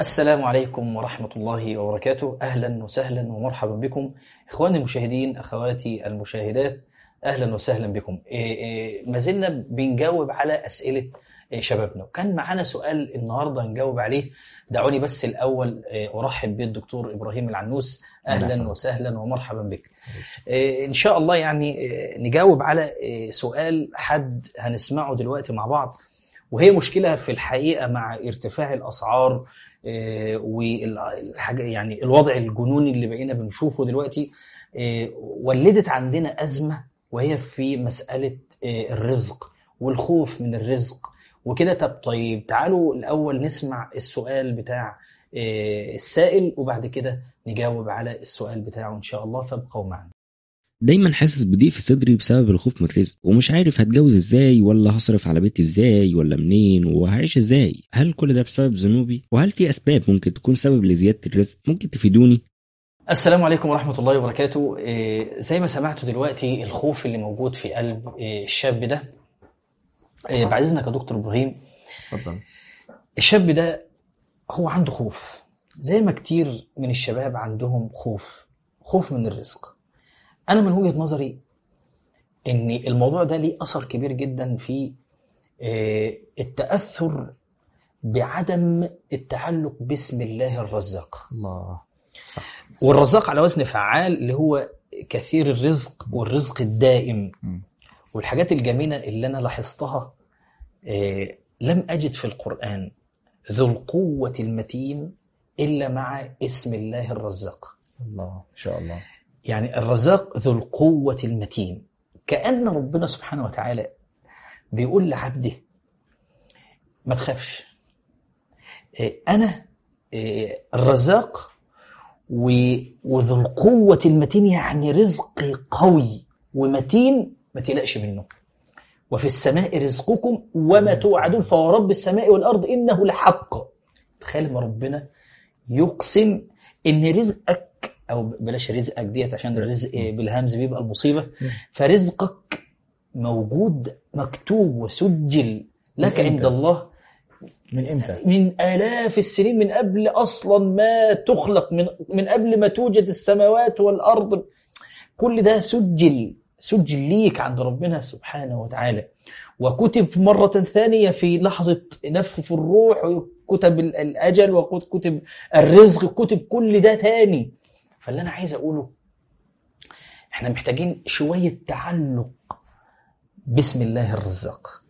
السلام عليكم ورحمة الله وبركاته أهلا وسهلا ومرحبا بكم إخواني المشاهدين أخواتي المشاهدات أهلا وسهلا بكم إيه إيه ما زلنا بنجاوب على أسئلة إيه شبابنا وكان معانا سؤال النهاردة نجاوب عليه دعوني بس الأول أرحب بالدكتور إبراهيم العنوس أهلا وسهلا ومرحبا بك إن شاء الله يعني نجاوب على سؤال حد هنسمعه دلوقتي مع بعض وهي مشكلة في الحقيقة مع ارتفاع الأسعار والحاجة يعني الوضع الجنوني اللي بقينا بنشوفه دلوقتي ولدت عندنا أزمة وهي في مسألة الرزق والخوف من الرزق وكده طب طيب تعالوا الأول نسمع السؤال بتاع السائل وبعد كده نجاوب على السؤال بتاعه إن شاء الله فابقوا معنا دايما حاسس بضيق في صدري بسبب الخوف من الرزق ومش عارف هتجوز ازاي ولا هصرف على بيتي ازاي ولا منين وهعيش ازاي هل كل ده بسبب ذنوبي وهل في اسباب ممكن تكون سبب لزياده الرزق ممكن تفيدوني السلام عليكم ورحمة الله وبركاته زي ما سمعتوا دلوقتي الخوف اللي موجود في قلب الشاب ده بعد اذنك يا دكتور ابراهيم اتفضل الشاب ده هو عنده خوف زي ما كتير من الشباب عندهم خوف خوف من الرزق انا من وجهه نظري ان الموضوع ده ليه اثر كبير جدا في التاثر بعدم التعلق باسم الله الرزاق الله صح والرزاق على وزن فعال اللي هو كثير الرزق والرزق الدائم م. والحاجات الجميله اللي انا لاحظتها لم اجد في القران ذو القوه المتين الا مع اسم الله الرزاق الله ان شاء الله يعني الرزاق ذو القوة المتين كأن ربنا سبحانه وتعالى بيقول لعبده ما تخافش أنا الرزاق وذو القوة المتين يعني رزقي قوي ومتين ما تقلقش منه وفي السماء رزقكم وما توعدون فهو رب السماء والأرض إنه لحق تخيل ما ربنا يقسم إن رزقك او بلاش رزقك ديت عشان الرزق بالهمز بيبقى المصيبه فرزقك موجود مكتوب وسجل لك عند الله من امتى؟ من آلاف السنين من قبل أصلا ما تخلق من من قبل ما توجد السماوات والأرض كل ده سجل سجل ليك عند ربنا سبحانه وتعالى وكتب مرة ثانية في لحظة نفخ في الروح وكتب الأجل وكتب الرزق كتب كل ده تاني فاللي انا عايز اقوله احنا محتاجين شويه تعلق باسم الله الرزاق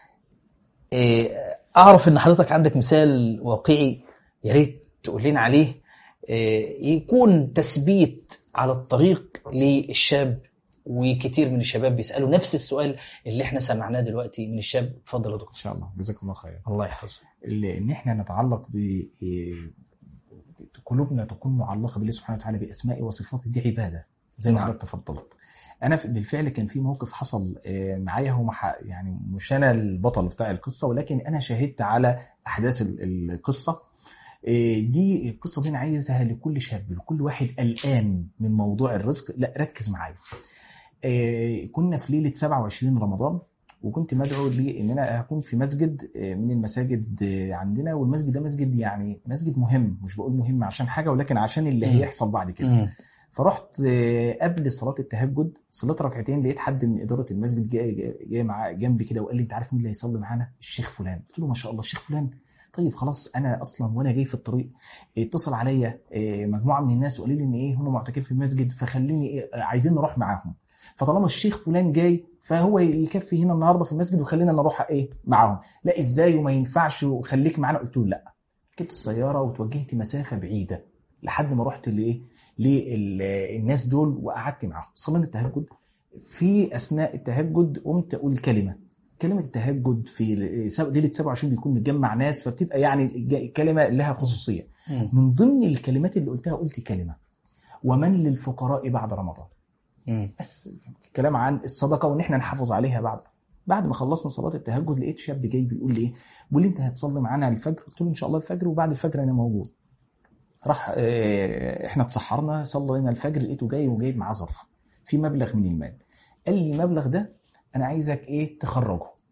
اعرف ان حضرتك عندك مثال واقعي يا ريت تقول لنا عليه يكون تثبيت على الطريق للشاب وكتير من الشباب بيسالوا نفس السؤال اللي احنا سمعناه دلوقتي من الشاب اتفضل يا دكتور ان شاء الله جزاكم الله خير الله يحفظه ان احنا نتعلق ب قلوبنا تكون معلقه بالله سبحانه وتعالى باسمائه وصفاته دي عباده زي ما حضرتك تفضلت انا بالفعل كان في موقف حصل معايا هو يعني مش انا البطل بتاع القصه ولكن انا شهدت على احداث القصه دي القصه دي انا عايزها لكل شاب لكل واحد قلقان من موضوع الرزق لا ركز معايا كنا في ليله 27 رمضان وكنت مدعو لي ان انا اكون في مسجد من المساجد عندنا والمسجد ده مسجد يعني مسجد مهم مش بقول مهم عشان حاجه ولكن عشان اللي هيحصل بعد كده فرحت قبل صلاه التهجد صليت ركعتين لقيت حد من اداره المسجد جاي جاي معاه جنبي كده وقال لي انت عارف مين اللي هيصلي معانا الشيخ فلان قلت له ما شاء الله الشيخ فلان طيب خلاص انا اصلا وانا جاي في الطريق اتصل عليا مجموعه من الناس وقالوا لي ان ايه هم معتكفين في المسجد فخليني إيه عايزين نروح معاهم فطالما الشيخ فلان جاي فهو يكفي هنا النهارده في المسجد وخلينا نروح ايه معاهم لا ازاي وما ينفعش وخليك معانا قلت له لا ركبت السياره وتوجهت مسافه بعيده لحد ما رحت لايه للناس دول وقعدت معاهم صلينا التهجد في اثناء التهجد قمت اقول كلمه كلمه التهجد في ليله 27 بيكون متجمع ناس فبتبقى يعني كلمه لها خصوصيه من ضمن الكلمات اللي قلتها قلت كلمه ومن للفقراء بعد رمضان بس كلام عن الصدقه وان احنا نحافظ عليها بعد بعد ما خلصنا صلاه التهجد لقيت شاب جاي بيقول لي ايه بيقول لي انت هتصلي معانا الفجر قلت له ان شاء الله الفجر وبعد الفجر انا موجود راح احنا اتسحرنا صلينا الفجر لقيته جاي وجايب معاه ظرف في مبلغ من المال قال لي المبلغ ده انا عايزك ايه تخرجه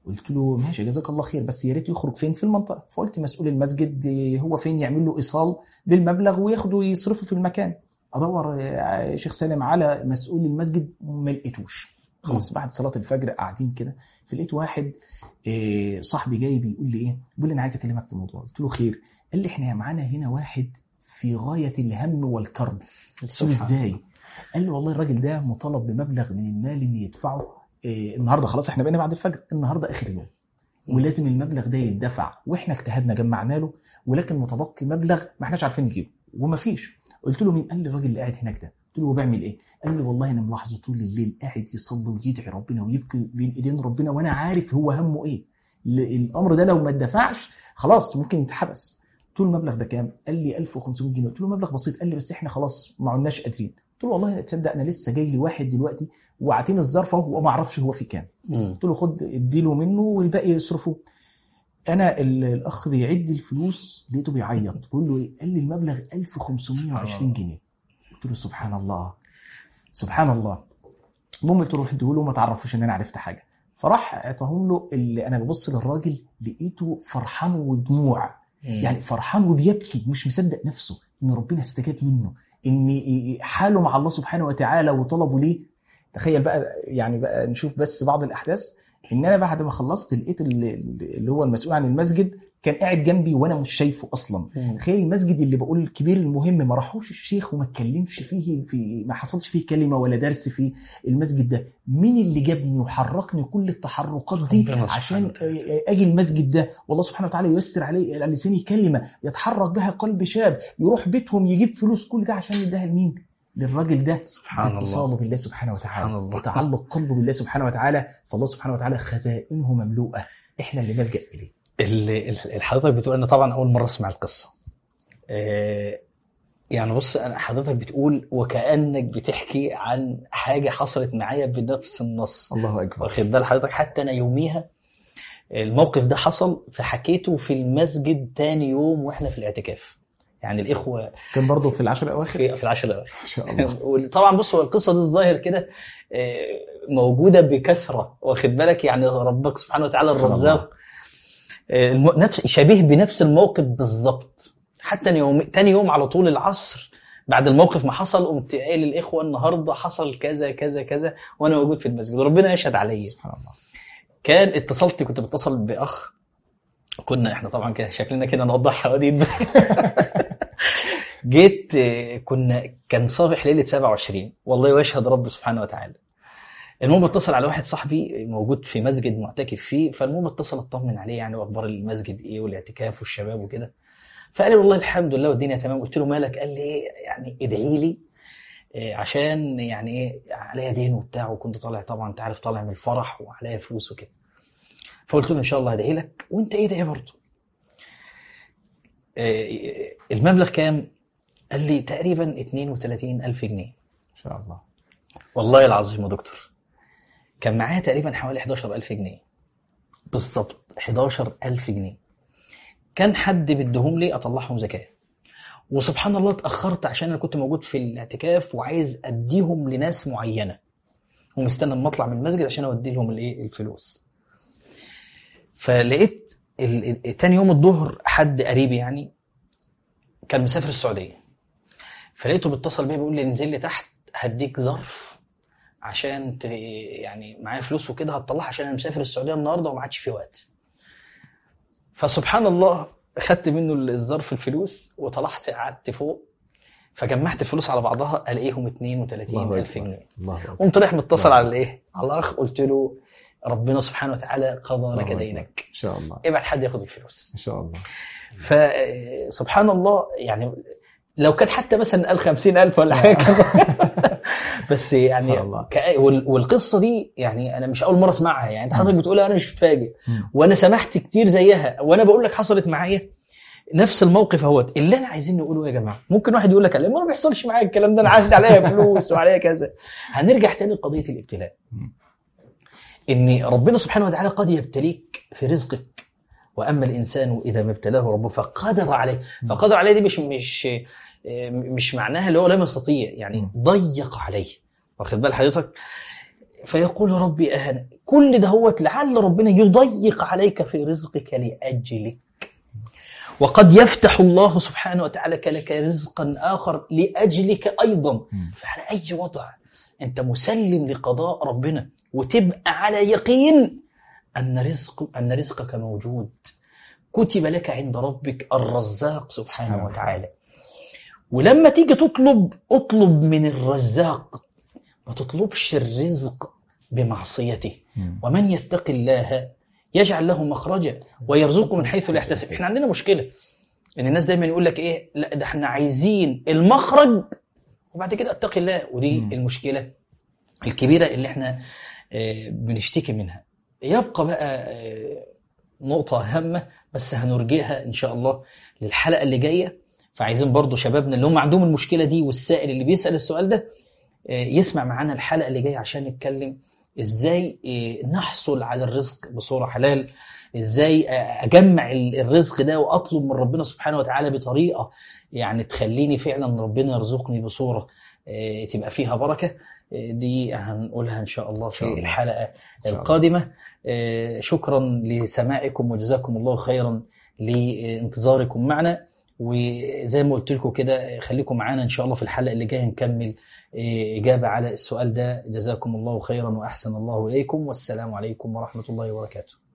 قلت له ماشي جزاك الله خير بس يا ريت يخرج فين في المنطقه فقلت مسؤول المسجد آه، هو فين يعمل له ايصال بالمبلغ وياخده يصرفه في المكان ادور آه، يا شيخ سالم على مسؤول المسجد ما لقيتوش خلاص بعد صلاه الفجر قاعدين كده فلقيت واحد آه، صاحبي جاي بيقول لي ايه بيقول لي انا عايز اكلمك في موضوع قلت له خير قال لي احنا معانا هنا واحد في غايه الهم والكرب قلت له ازاي قال لي والله الراجل ده مطالب بمبلغ من المال اللي يدفعه إيه النهارده خلاص احنا بقينا بعد الفجر النهارده اخر يوم ولازم المبلغ ده يدفع واحنا اجتهدنا جمعنا له ولكن متبقي مبلغ ما احناش عارفين نجيبه ومفيش قلت له مين قال لي الراجل اللي قاعد هناك ده قلت له هو بيعمل ايه قال لي والله انا ملاحظه طول الليل قاعد يصلي ويدعي ربنا ويبكي بين ايدين ربنا وانا عارف هو همه ايه ل- الامر ده لو ما اتدفعش خلاص ممكن يتحبس قلت له المبلغ ده كام قال لي 1500 جنيه قلت له مبلغ بسيط قال لي بس احنا خلاص ما عدناش قادرين قلت له والله تصدق انا لسه جاي لي واحد دلوقتي وعاطيني الظرف اهو وما اعرفش هو في كام مم. قلت له خد اديله منه والباقي يصرفه انا ال- الاخ بيعد الفلوس لقيته بيعيط بقول له ايه قال لي المبلغ 1520 جنيه قلت له سبحان الله سبحان الله المهم قلت له روح اديه له ما تعرفوش ان انا عرفت حاجه فراح اعطاهم له اللي انا ببص للراجل لقيته فرحان ودموع مم. يعني فرحان وبيبكي مش مصدق نفسه ان ربنا استجاب منه ان حاله مع الله سبحانه وتعالى وطلبه ليه تخيل بقى يعني بقى نشوف بس بعض الاحداث ان انا بعد ما خلصت لقيت اللي, اللي هو المسؤول عن المسجد كان قاعد جنبي وانا مش شايفه اصلا مم. تخيل المسجد اللي بقول الكبير المهم ما راحوش الشيخ وما اتكلمش فيه في ما حصلش فيه كلمه ولا درس في المسجد ده مين اللي جابني وحركني كل التحركات دي ربنا سبحانه عشان وتعالى. اجي المسجد ده والله سبحانه وتعالى ييسر عليه على لساني كلمه يتحرك بها قلب شاب يروح بيتهم يجيب فلوس كل ده عشان يديها لمين؟ للراجل ده سبحان اتصاله الله بالله سبحانه وتعالى سبحان الله. وتعلق قلبه بالله سبحانه وتعالى فالله سبحانه وتعالى خزائنه مملوءه احنا اللي نلجا اليه اللي اللي حضرتك بتقول انا طبعا اول مره اسمع القصه آه، يعني بص انا حضرتك بتقول وكانك بتحكي عن حاجه حصلت معايا بنفس النص الله اكبر واخد بال حضرتك حتى انا يوميها الموقف ده حصل فحكيته في المسجد تاني يوم واحنا في الاعتكاف يعني الاخوه كان برضه في العشر الاواخر في في العشر الاواخر ان شاء الله وطبعا بص هو القصه دي الظاهر كده آه، موجوده بكثره واخد بالك يعني ربك سبحانه وتعالى سبحان الرزاق آه، الم- نفس شبيه بنفس الموقف بالظبط حتى يوم تاني يوم على طول العصر بعد الموقف ما حصل قمت قايل للاخوه النهارده حصل كذا كذا كذا وانا موجود في المسجد وربنا يشهد عليا سبحان الله كان اتصلت كنت بتصل باخ كنا احنا طبعا كده شكلنا كده نوضح حواديت جيت آه، كنا كان صباح ليله 27 والله ويشهد رب سبحانه وتعالى المهم اتصل على واحد صاحبي موجود في مسجد معتكف فيه فالمهم اتصل اطمن عليه يعني واخبار المسجد ايه والاعتكاف والشباب وكده فقال لي والله الحمد لله والدنيا تمام قلت له مالك قال لي ايه يعني ادعي لي إيه، عشان يعني ايه عليا دين وبتاع وكنت طالع طبعا انت عارف طالع من الفرح وعليا فلوس وكده فقلت له ان شاء الله هدعي لك وانت ادعي برضه إيه، المبلغ كام قال لي تقريبا 32 ألف جنيه ان شاء الله والله العظيم يا دكتور كان معايا تقريبا حوالي 11000 جنيه بالظبط 11000 جنيه كان حد بدهم لي اطلعهم زكاه وسبحان الله اتاخرت عشان انا كنت موجود في الاعتكاف وعايز اديهم لناس معينه ومستني اما اطلع من المسجد عشان اودي لهم الايه الفلوس فلقيت ال- ال- تاني يوم الظهر حد قريبي يعني كان مسافر السعوديه فلقيته بيتصل بيا بيقول لي انزل لي تحت هديك ظرف عشان ت... يعني معايا فلوس وكده هتطلعها عشان انا مسافر السعوديه النهارده وما عادش في وقت فسبحان الله خدت منه الظرف الفلوس وطلعت قعدت فوق فجمعت الفلوس على بعضها الاقيهم 32 الله الف أكبر. جنيه الله اكبر قمت رايح متصل الله. على الايه على الاخ قلت له ربنا سبحانه وتعالى قضى لك الله دينك ان شاء الله ابعت حد ياخد الفلوس ان شاء الله فسبحان الله يعني لو كان حتى مثلا قال خمسين ألف ولا حاجة كده. بس يعني سبحان الله. كأ- وال- والقصة دي يعني أنا مش أول مرة أسمعها يعني أنت حضرتك بتقولها أنا مش متفاجئ مم. وأنا سمعت كتير زيها وأنا بقول لك حصلت معايا نفس الموقف اهوت اللي انا عايزين نقوله يا جماعه ممكن واحد يقول لك لا ما بيحصلش معايا الكلام ده انا عايز عليا فلوس وعليا كذا هنرجع تاني لقضيه الابتلاء مم. ان ربنا سبحانه وتعالى قد يبتليك في رزقك واما الانسان اذا ما ابتلاه ربه فقدر عليه فقدر عليه دي مش مش مش معناها اللي هو لم يستطيع يعني ضيق عليه واخد بال حضرتك فيقول ربي أهنا كل ده هو لعل ربنا يضيق عليك في رزقك لأجلك وقد يفتح الله سبحانه وتعالى لك رزقا آخر لأجلك أيضا مم. فعلى أي وضع أنت مسلم لقضاء ربنا وتبقى على يقين أن رزق أن رزقك موجود كتب لك عند ربك الرزاق سبحانه سبحانه وتعالى ولما تيجي تطلب اطلب من الرزاق ما تطلبش الرزق بمعصيته مم. ومن يتق الله يجعل له مخرجا ويرزقه من حيث لا يحتسب احنا عندنا مشكله ان الناس دايما يقول لك ايه لا ده احنا عايزين المخرج وبعد كده اتقي الله ودي مم. المشكله الكبيره اللي احنا آه، بنشتكي منها يبقى بقى آه، نقطه هامه بس هنرجئها ان شاء الله للحلقه اللي جايه فعايزين برضو شبابنا اللي هم عندهم المشكله دي والسائل اللي بيسال السؤال ده آه، يسمع معانا الحلقه اللي جايه عشان نتكلم ازاي آه، نحصل على الرزق بصوره حلال ازاي آه، اجمع ال- الرزق ده واطلب من ربنا سبحانه وتعالى بطريقه يعني تخليني فعلا ربنا يرزقني بصوره آه، تبقى فيها بركه آه، دي هنقولها ان شاء الله في شاء الله. الحلقه الله. القادمه آه، شكرا لسماعكم وجزاكم الله خيرا لانتظاركم معنا وزي ما قلت لكم كده خليكم معانا ان شاء الله في الحلقه اللي جايه نكمل آه، اجابه على السؤال ده جزاكم الله خيرا واحسن الله اليكم والسلام عليكم ورحمه الله وبركاته